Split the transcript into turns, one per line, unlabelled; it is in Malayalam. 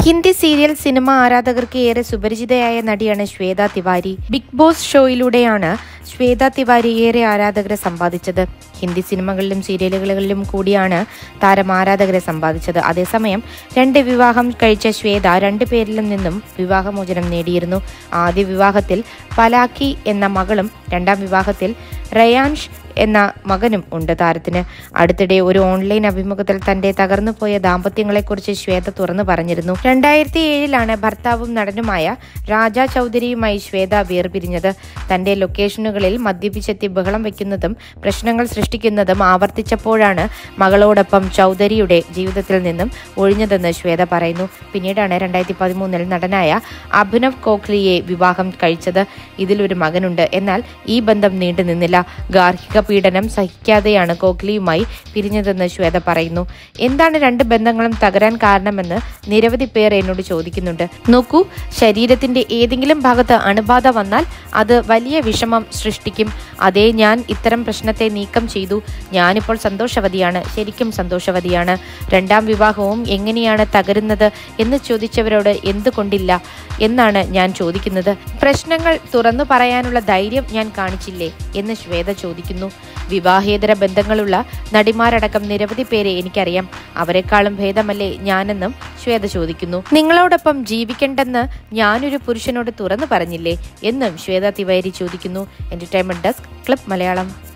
ഹിന്ദി സീരിയൽ സിനിമ ആരാധകർക്ക് ഏറെ സുപരിചിതയായ നടിയാണ് ശ്വേത തിവാരി ബിഗ് ബോസ് ഷോയിലൂടെയാണ് ശ്വേത തിവാരി ഏറെ ആരാധകരെ സമ്പാദിച്ചത് ഹിന്ദി സിനിമകളിലും സീരിയലുകളിലും കൂടിയാണ് താരം ആരാധകരെ സമ്പാദിച്ചത് അതേസമയം രണ്ട് വിവാഹം കഴിച്ച ശ്വേത രണ്ട് പേരിലും നിന്നും വിവാഹമോചനം നേടിയിരുന്നു ആദ്യ വിവാഹത്തിൽ പലാക്കി എന്ന മകളും രണ്ടാം വിവാഹത്തിൽ റയാൻഷ് എന്ന മകനും ഉണ്ട് താരത്തിന് അടുത്തിടെ ഒരു ഓൺലൈൻ അഭിമുഖത്തിൽ തന്റെ തകർന്നുപോയ ദാമ്പത്യങ്ങളെക്കുറിച്ച് ശ്വേത തുറന്നു പറഞ്ഞിരുന്നു രണ്ടായിരത്തി ഏഴിലാണ് ഭർത്താവും നടനുമായ രാജ ചൗധരിയുമായി ശ്വേത വേർപിരിഞ്ഞത് തന്റെ ലൊക്കേഷനുകളിൽ മദ്യപിച്ചെത്തി ബഹളം വെക്കുന്നതും പ്രശ്നങ്ങൾ സൃഷ്ടിക്കുന്നതും ആവർത്തിച്ചപ്പോഴാണ് മകളോടൊപ്പം ചൗധരിയുടെ ജീവിതത്തിൽ നിന്നും ഒഴിഞ്ഞതെന്ന് ശ്വേത പറയുന്നു പിന്നീടാണ് രണ്ടായിരത്തി പതിമൂന്നിൽ നടനായ അഭിനവ് കോഹ്ലിയെ വിവാഹം കഴിച്ചത് ഇതിലൊരു മകനുണ്ട് എന്നാൽ ഈ ബന്ധം നീണ്ടു നിന്നില്ല ഗാർഹിക പീഡനം സഹിക്കാതെയാണ് കോഹ്ലിയുമായി പിരിഞ്ഞതെന്ന് ശ്വേത പറയുന്നു എന്താണ് രണ്ട് ബന്ധങ്ങളും തകരാൻ കാരണമെന്ന് നിരവധി പേർ എന്നോട് ചോദിക്കുന്നുണ്ട് നോക്കൂ ശരീരത്തിന്റെ ഏതെങ്കിലും ഭാഗത്ത് അണുബാധ വന്നാൽ അത് വലിയ വിഷമം സൃഷ്ടിക്കും അതേ ഞാൻ ഇത്തരം പ്രശ്നത്തെ നീക്കം ചെയ്തു ഞാനിപ്പോൾ സന്തോഷവതിയാണ് ശരിക്കും സന്തോഷവതിയാണ് രണ്ടാം വിവാഹവും എങ്ങനെയാണ് തകരുന്നത് എന്ന് ചോദിച്ചവരോട് എന്തുകൊണ്ടില്ല എന്നാണ് ഞാൻ ചോദിക്കുന്നത് പ്രശ്നങ്ങൾ തുറന്നു പറയാനുള്ള ധൈര്യം ഞാൻ കാണിച്ചില്ലേ എന്ന് ശ്വേത ചോദിക്കുന്നു വിവാഹേതര ബന്ധങ്ങളുള്ള നടിമാരടക്കം നിരവധി പേരെ എനിക്കറിയാം അവരെക്കാളും ഭേദമല്ലേ ഞാനെന്നും ശ്വേത ചോദിക്കുന്നു നിങ്ങളോടൊപ്പം ജീവിക്കണ്ടെന്ന് ഞാനൊരു പുരുഷനോട് തുറന്നു പറഞ്ഞില്ലേ എന്നും ശ്വേത തിവാരി ചോദിക്കുന്നു എന്റർടൈൻമെന്റ് ഡെസ്ക് ക്ലിപ്പ് മലയാളം